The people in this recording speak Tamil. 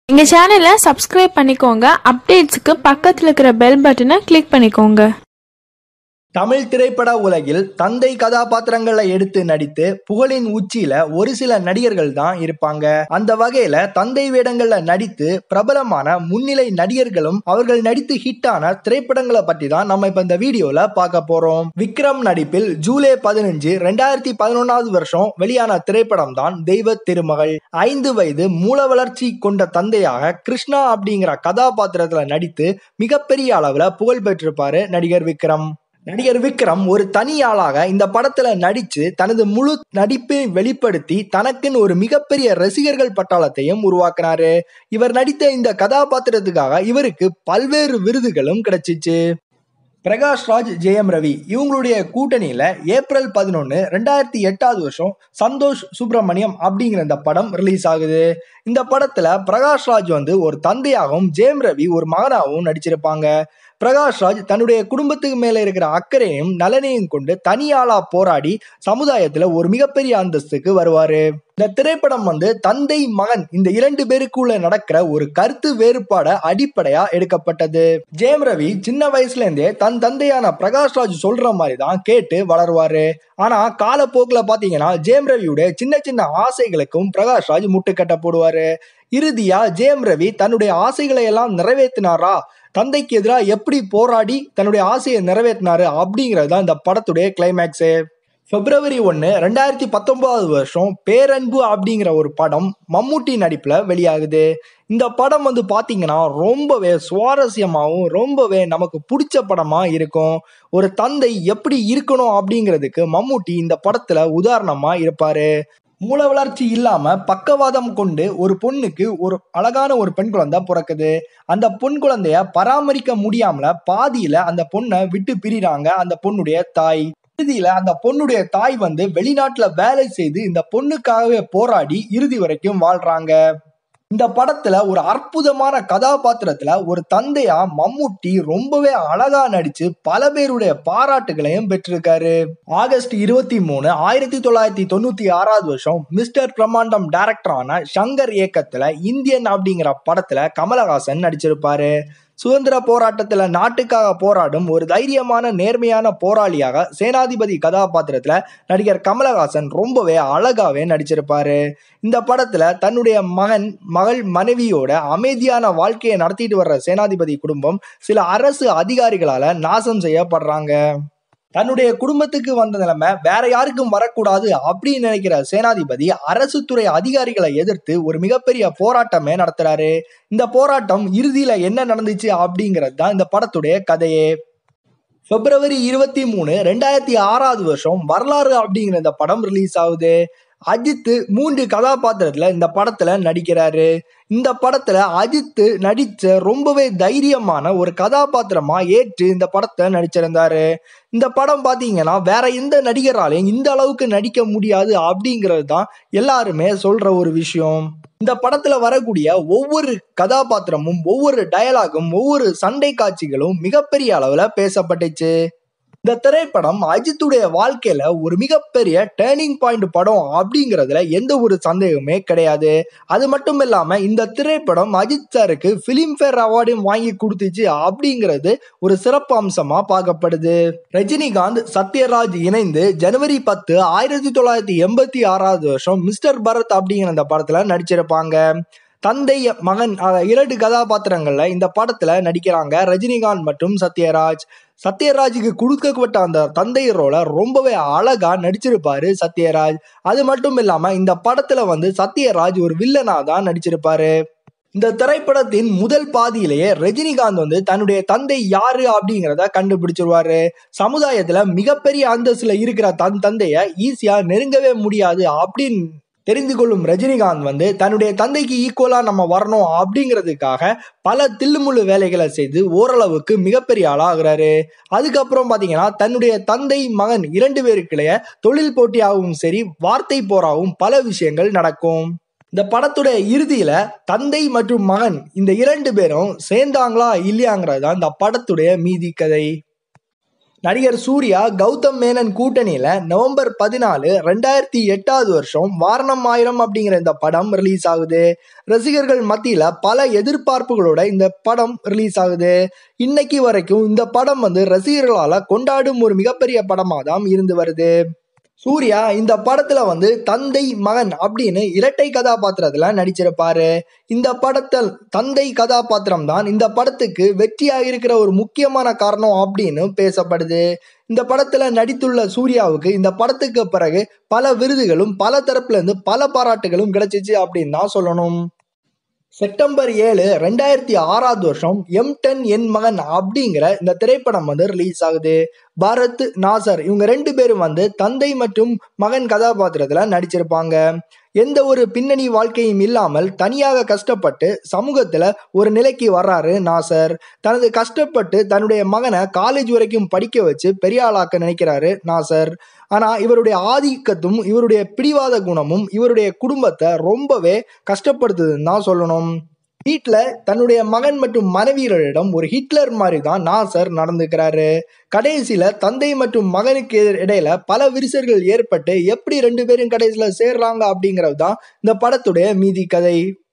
எங்க சேனலை சப்ஸ்கிரைப் பண்ணிக்கோங்க அப்டேட்ஸ்க்கு பக்கத்துல இருக்கிற பெல் பட்டனை கிளிக் பண்ணிக்கோங்க தமிழ் திரைப்பட உலகில் தந்தை கதாபாத்திரங்களை எடுத்து நடித்து புகழின் உச்சியில ஒரு சில நடிகர்கள் தான் இருப்பாங்க அந்த வகையில தந்தை வேடங்கள்ல நடித்து பிரபலமான முன்னிலை நடிகர்களும் அவர்கள் நடித்து ஹிட்டான திரைப்படங்களை பத்தி தான் நம்ம இப்ப இந்த வீடியோல பார்க்க போறோம் விக்ரம் நடிப்பில் ஜூலை பதினஞ்சு ரெண்டாயிரத்தி பதினொன்னாவது வருஷம் வெளியான திரைப்படம் தான் தெய்வ திருமகள் ஐந்து வயது மூல வளர்ச்சி கொண்ட தந்தையாக கிருஷ்ணா அப்படிங்கிற கதாபாத்திரத்துல நடித்து மிகப்பெரிய அளவுல புகழ் பெற்றிருப்பாரு நடிகர் விக்ரம் நடிகர் விக்ரம் ஒரு தனி ஆளாக இந்த படத்துல நடிச்சு தனது முழு நடிப்பை வெளிப்படுத்தி தனக்குன்னு ஒரு மிகப்பெரிய ரசிகர்கள் பட்டாளத்தையும் உருவாக்குனாரு இவர் நடித்த இந்த கதாபாத்திரத்துக்காக இவருக்கு பல்வேறு விருதுகளும் கிடைச்சிச்சு பிரகாஷ் ராஜ் ஜெயம் ரவி இவங்களுடைய கூட்டணியில ஏப்ரல் பதினொன்னு ரெண்டாயிரத்தி எட்டாவது வருஷம் சந்தோஷ் சுப்பிரமணியம் அப்படிங்கிற இந்த படம் ரிலீஸ் ஆகுது இந்த படத்துல பிரகாஷ் ராஜ் வந்து ஒரு தந்தையாகவும் ஜெயம் ரவி ஒரு மகனாகவும் நடிச்சிருப்பாங்க பிரகாஷ் ராஜ் தன்னுடைய குடும்பத்துக்கு மேல இருக்கிற அக்கறையும் நலனையும் கொண்டு தனியாளா போராடி சமுதாயத்துல ஒரு மிகப்பெரிய அந்தஸ்துக்கு வருவாரு இந்த திரைப்படம் வந்து தந்தை மகன் இந்த இரண்டு பேருக்குள்ள நடக்கிற ஒரு கருத்து வேறுபாட அடிப்படையா எடுக்கப்பட்டது ஜெயம் ரவி சின்ன வயசுல இருந்தே தன் தந்தையான பிரகாஷ் ராஜ் சொல்ற மாதிரி தான் கேட்டு வளருவாரு ஆனா காலப்போக்குல பாத்தீங்கன்னா ஜெயம் ரவியுடைய சின்ன சின்ன ஆசைகளுக்கும் பிரகாஷ் ராஜ் முட்டுக்கட்ட போடுவாரு இறுதியா ஜெயம் ரவி தன்னுடைய ஆசைகளை எல்லாம் நிறைவேற்றினாரா தந்தைக்கு எதிராக எப்படி போராடி தன்னுடைய ஆசையை நிறைவேற்றினாரு அப்படிங்கிறது தான் இந்த படத்துடைய கிளைமேக்ஸு பிப்ரவரி ஒன்று ரெண்டாயிரத்தி பத்தொன்பதாவது வருஷம் பேரன்பு அப்படிங்கிற ஒரு படம் மம்மூட்டி நடிப்பில் வெளியாகுது இந்த படம் வந்து பார்த்தீங்கன்னா ரொம்பவே சுவாரஸ்யமாகவும் ரொம்பவே நமக்கு பிடிச்ச படமாக இருக்கும் ஒரு தந்தை எப்படி இருக்கணும் அப்படிங்கிறதுக்கு மம்மூட்டி இந்த படத்தில் உதாரணமாக இருப்பார் மூல வளர்ச்சி இல்லாம பக்கவாதம் கொண்டு ஒரு பொண்ணுக்கு ஒரு அழகான ஒரு பெண் குழந்தை பிறக்குது அந்த பொன் குழந்தைய பராமரிக்க முடியாமல பாதியில அந்த பொண்ணை விட்டு பிரிறாங்க அந்த பொண்ணுடைய தாய் இறுதியில அந்த பொண்ணுடைய தாய் வந்து வெளிநாட்டுல வேலை செய்து இந்த பொண்ணுக்காகவே போராடி இறுதி வரைக்கும் வாழ்றாங்க இந்த படத்துல ஒரு அற்புதமான கதாபாத்திரத்துல ஒரு தந்தையா மம்முட்டி ரொம்பவே அழகா நடிச்சு பல பேருடைய பாராட்டுகளையும் பெற்றிருக்காரு ஆகஸ்ட் இருபத்தி மூணு ஆயிரத்தி தொள்ளாயிரத்தி தொண்ணூத்தி ஆறாவது வருஷம் மிஸ்டர் பிரம்மாண்டம் டைரக்டரான சங்கர் இயக்கத்துல இந்தியன் அப்படிங்கிற படத்துல கமலஹாசன் நடிச்சிருப்பாரு சுதந்திர போராட்டத்துல நாட்டுக்காக போராடும் ஒரு தைரியமான நேர்மையான போராளியாக சேனாதிபதி கதாபாத்திரத்துல நடிகர் கமலஹாசன் ரொம்பவே அழகாவே நடிச்சிருப்பாரு இந்த படத்துல தன்னுடைய மகன் மகள் மனைவியோட அமைதியான வாழ்க்கையை நடத்திட்டு வர்ற சேனாதிபதி குடும்பம் சில அரசு அதிகாரிகளால நாசம் செய்யப்படுறாங்க தன்னுடைய குடும்பத்துக்கு வந்த நிலைமை வேற யாருக்கும் வரக்கூடாது அப்படின்னு நினைக்கிற சேனாதிபதி அரசு துறை அதிகாரிகளை எதிர்த்து ஒரு மிகப்பெரிய போராட்டமே நடத்துறாரு இந்த போராட்டம் இறுதியில என்ன நடந்துச்சு அப்படிங்கிறது தான் இந்த படத்துடைய கதையே பிப்ரவரி இருபத்தி மூணு ரெண்டாயிரத்தி ஆறாவது வருஷம் வரலாறு அப்படிங்கிற இந்த படம் ரிலீஸ் ஆகுது அஜித் மூன்று கதாபாத்திரத்துல இந்த படத்துல நடிக்கிறாரு இந்த படத்துல அஜித் நடிச்ச ரொம்பவே தைரியமான ஒரு கதாபாத்திரமா ஏற்று இந்த படத்தை நடிச்சிருந்தாரு இந்த படம் பாத்தீங்கன்னா வேற எந்த நடிகராலையும் இந்த அளவுக்கு நடிக்க முடியாது அப்படிங்கிறது தான் எல்லாருமே சொல்ற ஒரு விஷயம் இந்த படத்துல வரக்கூடிய ஒவ்வொரு கதாபாத்திரமும் ஒவ்வொரு டயலாகும் ஒவ்வொரு சண்டை காட்சிகளும் மிகப்பெரிய அளவுல பேசப்பட்டுச்சு இந்த திரைப்படம் அஜித்துடைய வாழ்க்கையில ஒரு மிகப்பெரிய டேர்னிங் பாயிண்ட் படம் அப்படிங்கிறதுல எந்த ஒரு சந்தேகமே கிடையாது அது மட்டும் இல்லாம இந்த திரைப்படம் அஜித் சாருக்கு பிலிம்ஃபேர் அவார்டையும் வாங்கி கொடுத்துச்சு அப்படிங்கிறது ஒரு சிறப்பு அம்சமா பார்க்கப்படுது ரஜினிகாந்த் சத்யராஜ் இணைந்து ஜனவரி பத்து ஆயிரத்தி தொள்ளாயிரத்தி எண்பத்தி ஆறாவது வருஷம் மிஸ்டர் பரத் அப்படிங்கிற அந்த படத்துல நடிச்சிருப்பாங்க தந்தை மகன் இரண்டு கதாபாத்திரங்கள்ல இந்த படத்துல நடிக்கிறாங்க ரஜினிகாந்த் மற்றும் சத்யராஜ் சத்யராஜுக்கு கொடுக்கப்பட்ட அந்த தந்தை ரோலை ரொம்பவே அழகா நடிச்சிருப்பாரு சத்யராஜ் அது மட்டும் இல்லாம இந்த படத்துல வந்து சத்யராஜ் ஒரு வில்லனா தான் நடிச்சிருப்பாரு இந்த திரைப்படத்தின் முதல் பாதியிலேயே ரஜினிகாந்த் வந்து தன்னுடைய தந்தை யாரு அப்படிங்கிறத கண்டுபிடிச்சிருவாரு சமுதாயத்துல மிகப்பெரிய அந்தஸ்துல இருக்கிற தன் தந்தைய ஈஸியா நெருங்கவே முடியாது அப்படின்னு தெரிந்து கொள்ளும் ரஜினிகாந்த் வந்து தன்னுடைய தந்தைக்கு ஈக்குவலா நம்ம வரணும் அப்படிங்கிறதுக்காக பல தில்லுமுள்ளு வேலைகளை செய்து ஓரளவுக்கு மிகப்பெரிய ஆளாகிறாரு அதுக்கப்புறம் பாத்தீங்கன்னா தன்னுடைய தந்தை மகன் இரண்டு பேருக்குள்ளேயே தொழில் போட்டியாகவும் சரி வார்த்தை போராகவும் பல விஷயங்கள் நடக்கும் இந்த படத்துடைய இறுதியில தந்தை மற்றும் மகன் இந்த இரண்டு பேரும் சேர்ந்தாங்களா இல்லையாங்கிறது தான் இந்த படத்துடைய மீதி கதை நடிகர் சூர்யா கௌதம் மேனன் கூட்டணியில நவம்பர் பதினாலு ரெண்டாயிரத்தி எட்டாவது வருஷம் வாரணம் ஆயிரம் அப்படிங்கிற இந்த படம் ரிலீஸ் ஆகுது ரசிகர்கள் மத்தியில பல எதிர்பார்ப்புகளோட இந்த படம் ரிலீஸ் ஆகுது இன்னைக்கு வரைக்கும் இந்த படம் வந்து ரசிகர்களால கொண்டாடும் ஒரு மிகப்பெரிய படமாக தான் இருந்து வருது சூர்யா இந்த படத்துல வந்து தந்தை மகன் அப்படின்னு இரட்டை கதாபாத்திரத்துல நடிச்சிருப்பாரு இந்த படத்தில் தந்தை கதாபாத்திரம் தான் இந்த படத்துக்கு வெற்றியாக இருக்கிற ஒரு முக்கியமான காரணம் அப்படின்னு பேசப்படுது இந்த படத்துல நடித்துள்ள சூர்யாவுக்கு இந்த படத்துக்கு பிறகு பல விருதுகளும் பல தரப்புல இருந்து பல பாராட்டுகளும் கிடைச்சிச்சு அப்படின்னு தான் சொல்லணும் செப்டம்பர் ஏழு ரெண்டாயிரத்தி ஆறாவது வருஷம் எம் டென் என் மகன் அப்படிங்கிற இந்த திரைப்படம் வந்து ரிலீஸ் ஆகுது பாரத் நாசர் இவங்க ரெண்டு பேரும் வந்து தந்தை மற்றும் மகன் கதாபாத்திரத்துல நடிச்சிருப்பாங்க எந்த ஒரு பின்னணி வாழ்க்கையும் இல்லாமல் தனியாக கஷ்டப்பட்டு சமூகத்துல ஒரு நிலைக்கு வர்றாரு நாசர் தனது கஷ்டப்பட்டு தன்னுடைய மகனை காலேஜ் வரைக்கும் படிக்க வச்சு பெரிய ஆளாக்க நினைக்கிறாரு நாசர் ஆனா இவருடைய ஆதிக்கத்தும் இவருடைய பிடிவாத குணமும் இவருடைய குடும்பத்தை ரொம்பவே கஷ்டப்படுத்துதுன்னு தான் சொல்லணும் வீட்டில் தன்னுடைய மகன் மற்றும் மனைவியரிடம் ஒரு ஹிட்லர் மாதிரி தான் நாசர் நடந்துக்கிறாரு கடைசியில தந்தை மற்றும் மகனுக்கு இடையில பல விரிசல்கள் ஏற்பட்டு எப்படி ரெண்டு பேரும் கடைசியில சேர்றாங்க அப்படிங்கிறது தான் இந்த படத்துடைய மீதி கதை